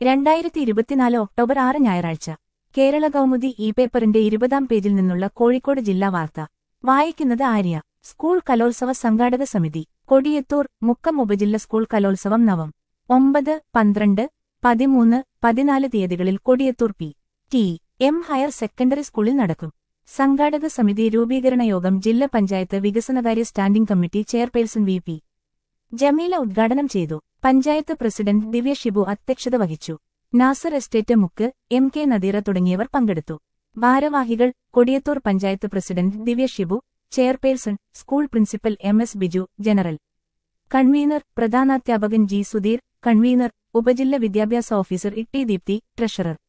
രണ്ടായിരത്തി ഇരുപത്തിനാല് ഒക്ടോബർ ആറ് ഞായറാഴ്ച കേരള കൗമുദി ഇ പേപ്പറിന്റെ ഇരുപതാം പേജിൽ നിന്നുള്ള കോഴിക്കോട് ജില്ലാ വാർത്ത വായിക്കുന്നത് ആര്യ സ്കൂൾ കലോത്സവ സംഘാടക സമിതി കൊടിയത്തൂർ മുക്കം ഉപജില്ല സ്കൂൾ കലോത്സവം നവം ഒമ്പത് പന്ത്രണ്ട് പതിമൂന്ന് പതിനാല് തീയതികളിൽ Kodiyathur P T M higher secondary സ്കൂളിൽ നടക്കും സംഘാടക സമിതി രൂപീകരണ യോഗം ജില്ലാ പഞ്ചായത്ത് വികസനകാര്യ standing committee chairperson V P Jameela ഉദ്ഘാടനം ചെയ്തു പഞ്ചായത്ത് പ്രസിഡന്റ് ദിവ്യ ഷിബു അധ്യക്ഷത വഹിച്ചു Nasar estate Mukku M K Nadeera തുടങ്ങിയവർ പങ്കെടുത്തു ഭാരവാഹികൾ Kodiyathur panchayat president Divya Shibu chairperson school principal M S Biju general convener പ്രധാനാധ്യാപകൻ ജി സുധീർ കൺവീനർ ഉപജില്ല വിദ്യാഭ്യാസ ഓഫീസർ ഇട്ടി ദീപ്തി ട്രഷറർ